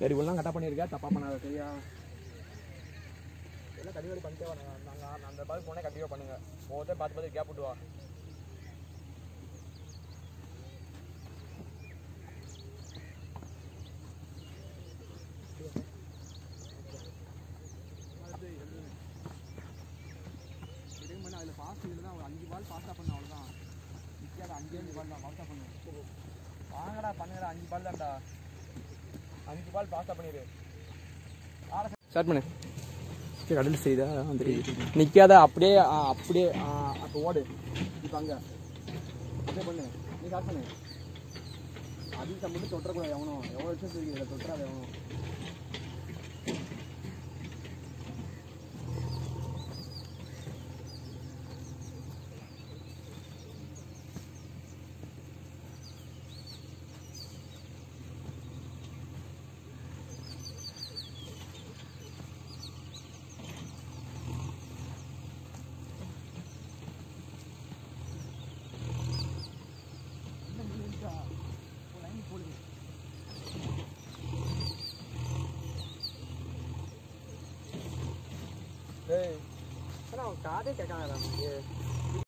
சரி இவ்வளோ கரெக்டாக பண்ணியிருக்கா தப்பாக பண்ணாத சரியா எல்லாம் கண்டிப்பாக பண்ணிட்டே வாங்க நாங்கள் அந்த பால் போனே கண்டிப்பாக பண்ணுங்க ஒவ்வொருத்தர் பார்த்து பார்த்து கேப் விட்டு வா அதில் ஃபாஸ்ட் இதில் தான் ஒரு அஞ்சு பால் ஃபாஸ்ட்டாக பண்ண அவ்வளோதான் நிற்காத அஞ்சு அஞ்சு பால் தான் ஃபாஸ்ட்டாக பண்ணு வாங்கடா பண்ணுங்கடா அஞ்சு பால் தான்டா அஞ்சு பால் ஃபாஸ்ட்டாக பண்ணிடு ஸ்டார்ட் பண்ணு சரி கடல் செய்தா அந்த நிற்காத அப்படியே ஆ, அப்படியே ஆ, அப்போ ஓடு இப்போ அங்கே அப்படியே பண்ணு நீ ஸ்டார்ட் பண்ணு அதிகம் மட்டும் தொட்டக்கூடாது எவனும் எவ்வளோ வருஷம் இருக்கு இதில் தொட்டுறாது எவனும் ஏய் ஆனால் அவன் காதே கேட்காதடா நமக்கு